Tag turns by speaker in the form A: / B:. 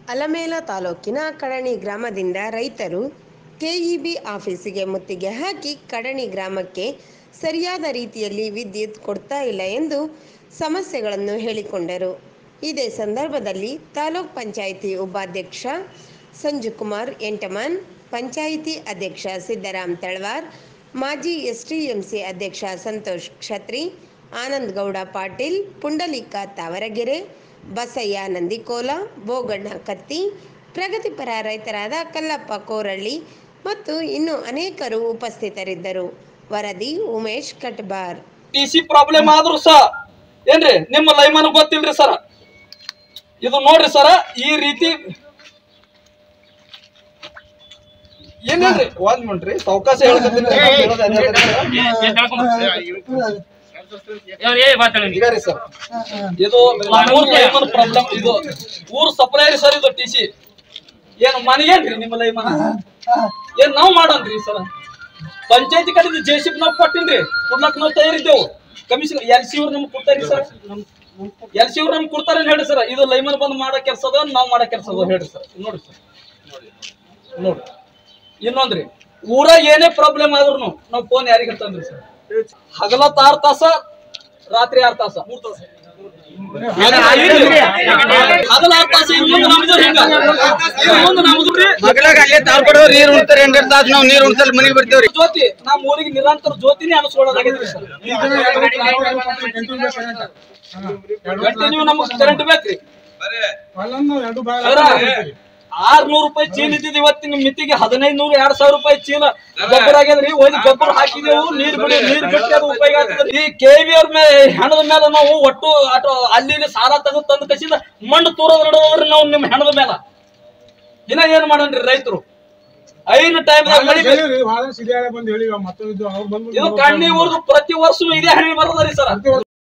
A: ಅಲಮೇಲ ತಾಲೂಕಿನ ಕಡಣಿ ಗ್ರಾಮದಿಂದ ರೈತರು ಕೆಇಬಿ ಆಫೀಸಿಗೆ ಮುತ್ತಿಗೆ ಹಾಕಿ ಕಡಣಿ ಗ್ರಾಮಕ್ಕೆ ಸರಿಯಾದ ರೀತಿಯಲ್ಲಿ ವಿದ್ಯುತ್ ಕೊಡ್ತಾ ಇಲ್ಲ ಎಂದು ಸಮಸ್ಯೆಗಳನ್ನು ಹೇಳಿಕೊಂಡರು ಇದೇ ಸಂದರ್ಭದಲ್ಲಿ ತಾಲೂಕ್ ಪಂಚಾಯಿತಿ ಉಪಾಧ್ಯಕ್ಷ ಸಂಜುಕುಮಾರ್ ಎಂಟಮನ್ ಪಂಚಾಯಿತಿ ಅಧ್ಯಕ್ಷ ಸಿದ್ದರಾಮ್ ತಳವಾರ್ ಮಾಜಿ ಎಸ್ಟಿಎಂಸಿ ಅಧ್ಯಕ್ಷ ಸಂತೋಷ್ ಕ್ಷತ್ರಿ ಆನಂದ್ ಗೌಡ ಪಾಟೀಲ್ ಪುಂಡಲಿಕ ತಾವರಗೆರೆ ಬಸಯ್ಯ ನಂದಿಕೋಲ ಬೋಗಣ್ಣ ಕತ್ತಿ ಪ್ರಗತಿಪರ ರೈತರಾದ ಕಲ್ಲಪ್ಪ ಕೋರಳ್ಳಿ ಮತ್ತು ಇನ್ನು ಅನೇಕರು ಉಪಸ್ಥಿತರಿದ್ದರು ವರದಿ Umesh Katbar
B: T C problem ಆದ್ರೂ ಸಹ ಏನ್ರಿ ನಿಮ್ಮ ಲೈಮನ್ ಗೊತ್ತಿಲ್ರಿ ಸರ ಇದು ನೋಡ್ರಿ ಸರ ಈ ರೀತಿ ಏನೇನ್ರಿ ಒಂದ್ ಮಿನಿಟ್ರಿ ಸಾವಕಾಶ ಈಗ ರೀ ಸರ್ ಇದು ಮೂರ್ ಲೈಮನ್ ಪ್ರಾಬ್ಲಮ್ ಇದು ಊರ್ ಸಪ್ಲೈ ರೀ ಸರ್ ಇದು ಟಿ ಸಿ ಏನು ಮನೆಗೇನ್ರಿ ನಿಮ್ಮ ಲೈಮನ್ ಏನ್ ನಾವ್ ಮಾಡನ್ರಿ ಸರ್ ಪಂಚಾಯತಿ ಕಡೆ ಜೆ ಸಿ ನಾವು ಕೊಟ್ಟಿನ್ರಿ ಕೊಡ್ಲಕ್ ನಾವು ತಯಾರಿದ್ದೇವು ಕಮಿಷನ್ ಎಲ್ ಸಿ ಅವ್ರು ನಮ್ಗೆ ಕೊಡ್ತಾರಿ ಸರ್ ಎಲ್ ಸಿ ಅವ್ರು ನಮ್ಗೆ ಕೊಡ್ತಾರೆ ಅಂತ ಹೇಳಿ ಸರ್ ಇದು ಲೈಮನ್ ಬಂದ್ ಮಾಡೋ ಕೆಲಸ ಅದ ನಾವ್ ಮಾಡೋ ಕೆಲಸ ಅದ ಹೇಳ್ರಿ ಸರ್ ನೋಡ್ರಿ ಸರ್ ನೋಡ್ರಿ ಇನ್ನೊಂದ್ರಿ ಊರ ಏನೇ ಪ್ರಾಬ್ಲಮ್ ಆದ್ರೂ ನಾವು ಫೋನ್ ಯಾರಿಗೆ ತಂದ್ರಿ ಸರ್ ಹಗಲತ್ ಆರ್ ತಾಸ ರಾತ್ರಿ ಆರ್ ತಾಸ ಮೂರ್ ತಾಸ ಹಗಲ ಆರ್ ತಾಸ ಇನ್ ಮುಂದೆ ನಮ್ದು ಹಿಂಗ ಇನ್ ಮುಂದೆ ನಮ್ದು ರೀ
C: ಮಗಲಾಗ ಅಲ್ಲೇ ತಾಳ್ ಕೊಡೋ ನೀರ್ ಉಣ್ತಾರೆ ಎಂಟು ತಾಸು ನಾವು ನೀರ್ ಉಣ್ಸಲ್ ಮನೆಗೆ ಬರ್ತೀವ್ರಿ
B: ಜ್ಯೋತಿ ನಮ್ಮ ಊರಿಗೆ ನಿರಂತರ ಜ್ಯೋತಿನೇ ಅನಿಸ್ಕೊಳ್ಳೋದಾಗೈತ್ರಿ ಸರ್ ಕಂಟಿನ್ಯೂ ನಮಗೆ ಕರೆಂಟ್ ಬೇಕ್ರಿ ಆರ್ನೂರು ರೂಪಾಯಿ ಚೀಲ ಇದ್ದಿದ್ದು ಇವತ್ತಿನ ಮಿತಿಗೆ ಹದಿನೈದು ನೂರು ಎರಡ್ ಸಾವಿರ ರೂಪಾಯಿ ಚೀಲ ಗೊಬ್ಬರ ಆಗ್ಯದ್ರಿ ಹೋಗಿ ಗೊಬ್ಬರ ಹಾಕಿದೆವು ನೀರ್ ಬಿಡಿ ನೀರ್ ಬಿಟ್ಟು ಅದು ಉಪಯೋಗ ಆಗ್ತದ್ರಿ ಈ ಕೆವಿ ಅವ್ರ ಮೇಲೆ ಹೆಣದ ಮೇಲೆ ನಾವು ಒಟ್ಟು ಅಟೋ ಅಲ್ಲಿ ಇಲ್ಲಿ ಸಾಲ ತೆಗೆದು ತಂದು ಕಸಿದ ಮಣ್ಣು ತೂರೋದ್ ನಡೋದ್ರಿ ನಾವು ನಿಮ್ ಹೆಣದ ಮೇಲೆ ಇನ್ನ ಏನ್ ಮಾಡನ್ರಿ ರೈತರು ಐದು ಟೈಮ್ ಮಳಿ ಬೇಕು.
D: ಬಂದು ಹೇಳಿ ಮತ್ತೊಂದು ಅವ್ರು ಬಂದು
B: ಇದು ಕಣ್ಣಿ ಊರ್ದು ಪ್ರತಿ ವರ್ಷ ಇದೇ ಹಣಿ ಬರೋದ್ರಿ ಸರ್